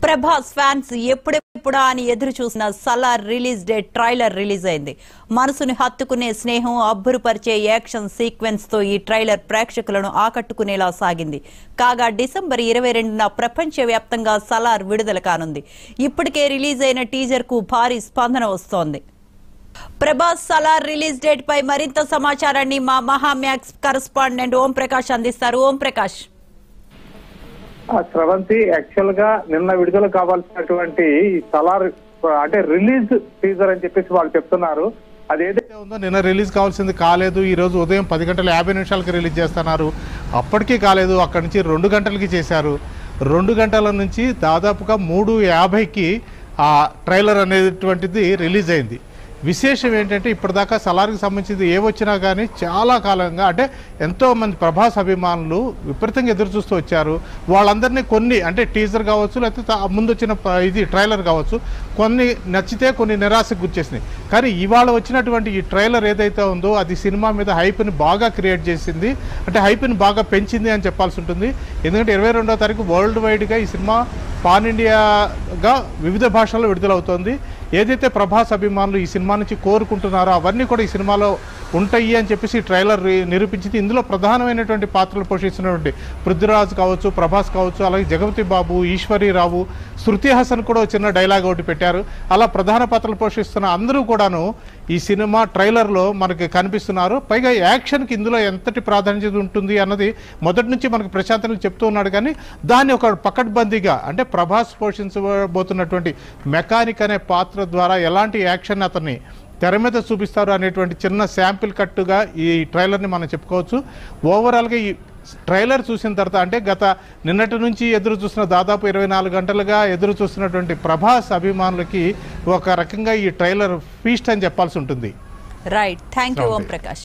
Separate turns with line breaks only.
Prabhas fans ఎప్పుడెప్పుడా అని ఎదురు చూసిన Salaar release date trailer release అయింది మనసుని హత్తుకునే స్నేహం అబ్బురుపరిచే యాక్షన్ సీక్వెన్స్ తో ఈ ట్రైలర్ ప్రేక్షకులను ఆకట్టుకునేలా సాగింది కాగా డిసెంబర్ ఇరవై రెండున ప్రపంచ వ్యాప్తంగా సలార్ విడుదల కానుంది ఇప్పటికే రిలీజ్ అయిన టీజర్ కు భారీ స్పందన వస్తోంది ప్రభాస్ సలార్ రిలీజ్ డేట్ పై మరింత సమాచారాన్ని మా మహామ్యాక్స్ కరస్పాండెంట్ ఓం ప్రకాష్ అందిస్తారు ఓం ప్రకాష్
ఆ స్రవంతి యాక్చువల్ గా నిన్న విడుదల కావాల్సినటువంటి ఈ సలార్ అంటే రిలీజ్ టీజర్ అని చెప్పేసి వాళ్ళు చెప్తున్నారు అదేదైతే
ఏదైతే ఉందో నిన్న రిలీజ్ కావాల్సింది కాలేదు ఈ రోజు ఉదయం పది గంటల యాభై నిమిషాలకి రిలీజ్ చేస్తున్నారు అప్పటికీ కాలేదు అక్కడి నుంచి రెండు గంటలకి చేశారు రెండు గంటల నుంచి దాదాపుగా మూడు యాభైకి ఆ ట్రైలర్ అనేటువంటిది రిలీజ్ అయింది విశేషం ఏంటంటే ఇప్పటిదాకా సలార్కి సంబంధించింది ఏ వచ్చినా కానీ చాలా కాలంగా అంటే ఎంతో మంది ప్రభాస్ అభిమానులు విపరీతంగా ఎదురు చూస్తూ వచ్చారు వాళ్ళందరినీ కొన్ని అంటే టీజర్ కావచ్చు లేకపోతే తా- ముందు వచ్చిన ప- ఇది ట్రైలర్ కావచ్చు కొన్ని నచ్చితే కొన్ని నిరాశకు గుర్చేసినాయి కానీ ఇవాళ వచ్చినటువంటి ఈ ట్రైలర్ ఏదైతే ఉందో అది సినిమా మీద హైప్ని బాగా క్రియేట్ చేసింది అంటే హైప్ని బాగా పెంచింది అని చెప్పాల్సి ఉంటుంది ఎందుకంటే ఇరవై రెండో తారీఖు వరల్డ్ వైడ్గా ఈ సినిమా పాన్ ఇండియాగా వివిధ భాషల్లో విడుదలవుతోంది ఏదైతే ప్రభాస్ అభిమానులు ఈ సినిమా నుంచి కోరుకుంటున్నారో అవన్నీ కూడా ఈ సినిమాలో ఉంటాయి అని చెప్పేసి ఈ ట్రైలర్ రి- నిరూపించింది ఇందులో ప్రధానమైనటువంటి పాత్రలు పోషిస్తున్నటువంటి పృథ్వీరాజ్ కావచ్చు ప్రభాస్ కావచ్చు అలాగే జగపతి బాబు ఈశ్వరీరావు శృతి హాసన్ కూడా ఒక చిన్న డైలాగ్ ఒకటి పెట్టారు అలా ప్రధాన పాత్రలు పోషిస్తున్న అందరూ కూడాను ఈ సినిమా ట్రైలర్లో మనకి కనిపిస్తున్నారు పైగా యాక్షన్కి ఇందులో ఎంతటి ప్రాధాన్యత ఉంటుంది అన్నది మొదటి నుంచి మనకు ప్రశాంతంగా చెప్తూ ఉన్నాడు కానీ దాన్ని ఒక పకడ్బందీగా అంటే ప్రభాస్ పోషించబోతున్నటువంటి మెకానిక్ అనే పాత్ర ద్వారా ఎలాంటి యాక్షన్ అతన్ని తెర మీద చూపిస్తారు అనేటువంటి చిన్న శాంపిల్ కట్టుగా ఈ ట్రైలర్ని మనం చెప్పుకోవచ్చు ఓవరాల్గా ఈ ట్రైలర్ చూసిన తర్వాత అంటే గత నిన్నటి నుంచి ఎదురు చూస్తున్న దాదాపు ఇరవై నాలుగు గంటలుగా ఎదురు చూస్తున్నటువంటి ప్రభాస్ అభిమానులకి ఒక రకంగా ఈ ట్రైలర్ ఫీస్ట్ అని చెప్పాల్సి ఉంటుంది
right thank you Om Prakash